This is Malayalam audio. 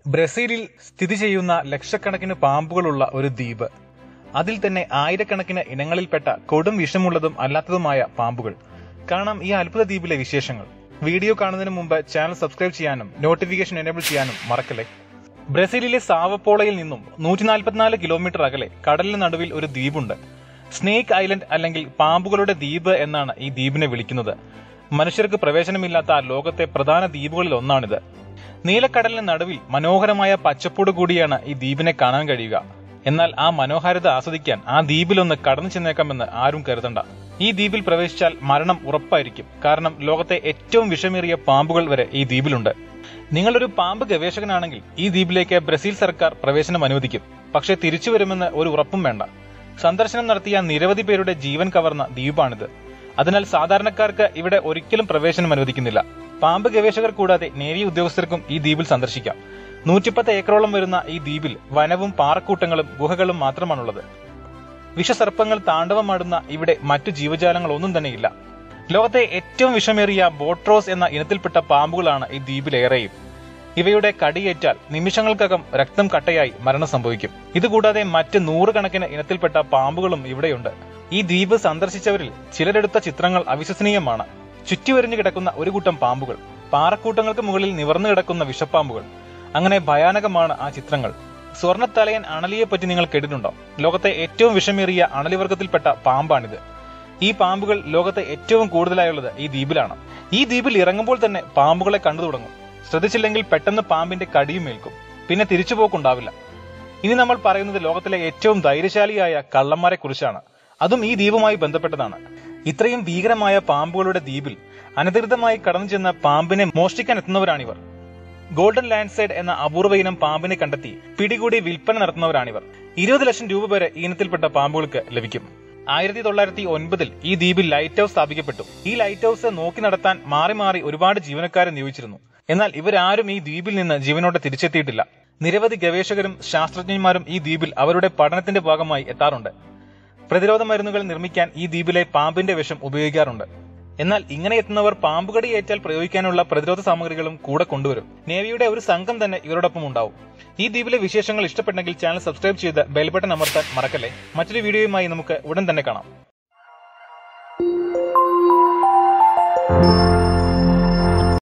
ബ്രസീലിൽ സ്ഥിതി ചെയ്യുന്ന ലക്ഷക്കണക്കിന് പാമ്പുകളുള്ള ഒരു ദ്വീപ് അതിൽ തന്നെ ആയിരക്കണക്കിന് ഇനങ്ങളിൽപ്പെട്ട കൊടും വിഷമുള്ളതും അല്ലാത്തതുമായ പാമ്പുകൾ കാണാം ഈ അത്ഭുത ദ്വീപിലെ വിശേഷങ്ങൾ വീഡിയോ കാണുന്നതിന് മുമ്പ് ചാനൽ സബ്സ്ക്രൈബ് ചെയ്യാനും നോട്ടിഫിക്കേഷൻ എനേബിൾ ചെയ്യാനും മറക്കല്ലേ ബ്രസീലിലെ സാവപ്പോളയിൽ നിന്നും നൂറ്റി നാൽപ്പത്തിനാല് കിലോമീറ്റർ അകലെ കടലിന് നടുവിൽ ഒരു ദ്വീപുണ്ട് സ്നേക്ക് ഐലൻഡ് അല്ലെങ്കിൽ പാമ്പുകളുടെ ദ്വീപ് എന്നാണ് ഈ ദ്വീപിനെ വിളിക്കുന്നത് മനുഷ്യർക്ക് പ്രവേശനമില്ലാത്ത ആ ലോകത്തെ പ്രധാന ദ്വീപുകളിൽ ഒന്നാണിത് നീലക്കടലിന് നടുവിൽ മനോഹരമായ പച്ചപ്പോട് കൂടിയാണ് ഈ ദ്വീപിനെ കാണാൻ കഴിയുക എന്നാൽ ആ മനോഹാരിത ആസ്വദിക്കാൻ ആ ദ്വീപിലൊന്ന് കടന്നു ചെന്നേക്കാമെന്ന് ആരും കരുതണ്ട ഈ ദ്വീപിൽ പ്രവേശിച്ചാൽ മരണം ഉറപ്പായിരിക്കും കാരണം ലോകത്തെ ഏറ്റവും വിഷമേറിയ പാമ്പുകൾ വരെ ഈ ദ്വീപിലുണ്ട് നിങ്ങളൊരു പാമ്പ് ഗവേഷകനാണെങ്കിൽ ഈ ദ്വീപിലേക്ക് ബ്രസീൽ സർക്കാർ പ്രവേശനം അനുവദിക്കും പക്ഷേ തിരിച്ചു വരുമെന്ന് ഒരു ഉറപ്പും വേണ്ട സന്ദർശനം നടത്തിയ നിരവധി പേരുടെ ജീവൻ കവർന്ന ദ്വീപാണിത് അതിനാൽ സാധാരണക്കാർക്ക് ഇവിടെ ഒരിക്കലും പ്രവേശനം അനുവദിക്കുന്നില്ല പാമ്പ് ഗവേഷകർ കൂടാതെ നേവി ഉദ്യോഗസ്ഥർക്കും ഈ ദ്വീപിൽ സന്ദർശിക്കാം നൂറ്റിപ്പത്ത് ഏക്കറോളം വരുന്ന ഈ ദ്വീപിൽ വനവും പാറക്കൂട്ടങ്ങളും ഗുഹകളും മാത്രമാണുള്ളത് വിഷസർപ്പങ്ങൾ താണ്ഡവമാടുന്ന ഇവിടെ മറ്റു ജീവജാലങ്ങളൊന്നും തന്നെയില്ല ലോകത്തെ ഏറ്റവും വിഷമേറിയ ബോട്രോസ് എന്ന ഇനത്തിൽപ്പെട്ട പാമ്പുകളാണ് ഈ ദ്വീപിലേറെയും ഇവയുടെ കടിയേറ്റാൽ നിമിഷങ്ങൾക്കകം രക്തം കട്ടയായി മരണം സംഭവിക്കും ഇതുകൂടാതെ മറ്റ് നൂറുകണക്കിന് ഇനത്തിൽപ്പെട്ട പാമ്പുകളും ഇവിടെയുണ്ട് ഈ ദ്വീപ് സന്ദർശിച്ചവരിൽ ചിലരെടുത്ത ചിത്രങ്ങൾ അവിശ്വസനീയമാണ് ചുറ്റിവരിഞ്ഞു കിടക്കുന്ന ഒരു കൂട്ടം പാമ്പുകൾ പാറക്കൂട്ടങ്ങൾക്ക് മുകളിൽ നിവർന്നു കിടക്കുന്ന വിഷപ്പാമ്പുകൾ അങ്ങനെ ഭയാനകമാണ് ആ ചിത്രങ്ങൾ സ്വർണ്ണത്തലയൻ അണലിയെ പറ്റി നിങ്ങൾ കേട്ടിട്ടുണ്ടോ ലോകത്തെ ഏറ്റവും വിഷമേറിയ അണലിവർഗത്തിൽപ്പെട്ട പാമ്പാണിത് ഈ പാമ്പുകൾ ലോകത്തെ ഏറ്റവും കൂടുതലായുള്ളത് ഈ ദ്വീപിലാണ് ഈ ദ്വീപിൽ ഇറങ്ങുമ്പോൾ തന്നെ പാമ്പുകളെ കണ്ടു തുടങ്ങും ശ്രദ്ധിച്ചില്ലെങ്കിൽ പെട്ടെന്ന് പാമ്പിന്റെ കടിയും ഏൽക്കും പിന്നെ തിരിച്ചുപോക്കുണ്ടാവില്ല ഇനി നമ്മൾ പറയുന്നത് ലോകത്തിലെ ഏറ്റവും ധൈര്യശാലിയായ കള്ളന്മാരെ കുറിച്ചാണ് അതും ഈ ദ്വീപുമായി ബന്ധപ്പെട്ടതാണ് ഇത്രയും ഭീകരമായ പാമ്പുകളുടെ ദ്വീപിൽ അനധികൃതമായി കടന്നു ചെന്ന പാമ്പിനെ മോഷ്ടിക്കാൻ എത്തുന്നവരാണിവർ ഗോൾഡൻ ലാൻഡ്സൈഡ് എന്ന അപൂർവ ഇനം പാമ്പിനെ കണ്ടെത്തി പിടികൂടി വിൽപ്പന നടത്തുന്നവരാണിവർ ഇരുപത് ലക്ഷം രൂപ വരെ ഈ ഇനത്തിൽപ്പെട്ട പാമ്പുകൾക്ക് ലഭിക്കും ആയിരത്തി തൊള്ളായിരത്തി ഒൻപതിൽ ഈ ദ്വീപിൽ ലൈറ്റ് ഹൌസ് സ്ഥാപിക്കപ്പെട്ടു ഈ ലൈറ്റ് ഹൌസ് നോക്കി നടത്താൻ മാറി മാറി ഒരുപാട് ജീവനക്കാരെ നിയോഗിച്ചിരുന്നു എന്നാൽ ഇവരാരും ഈ ദ്വീപിൽ നിന്ന് ജീവനോടെ തിരിച്ചെത്തിയിട്ടില്ല നിരവധി ഗവേഷകരും ശാസ്ത്രജ്ഞന്മാരും ഈ ദ്വീപിൽ അവരുടെ പഠനത്തിന്റെ ഭാഗമായി എത്താറുണ്ട് പ്രതിരോധ മരുന്നുകൾ നിർമ്മിക്കാൻ ഈ ദ്വീപിലെ പാമ്പിന്റെ വിഷം ഉപയോഗിക്കാറുണ്ട് എന്നാൽ ഇങ്ങനെ എത്തുന്നവർ പാമ്പുകടി ഏറ്റാൽ പ്രയോഗിക്കാനുള്ള പ്രതിരോധ സാമഗ്രികളും കൂടെ കൊണ്ടുവരും നേവിയുടെ ഒരു സംഘം തന്നെ ഇവരോടൊപ്പം ഉണ്ടാവും ഈ ദ്വീപിലെ വിശേഷങ്ങൾ ഇഷ്ടപ്പെട്ടെങ്കിൽ ചാനൽ സബ്സ്ക്രൈബ് ചെയ്ത് ബെൽ ബട്ടൺ അമർത്താൻ മറക്കല്ലേ മറ്റൊരു വീഡിയോയുമായി നമുക്ക് ഉടൻ തന്നെ കാണാം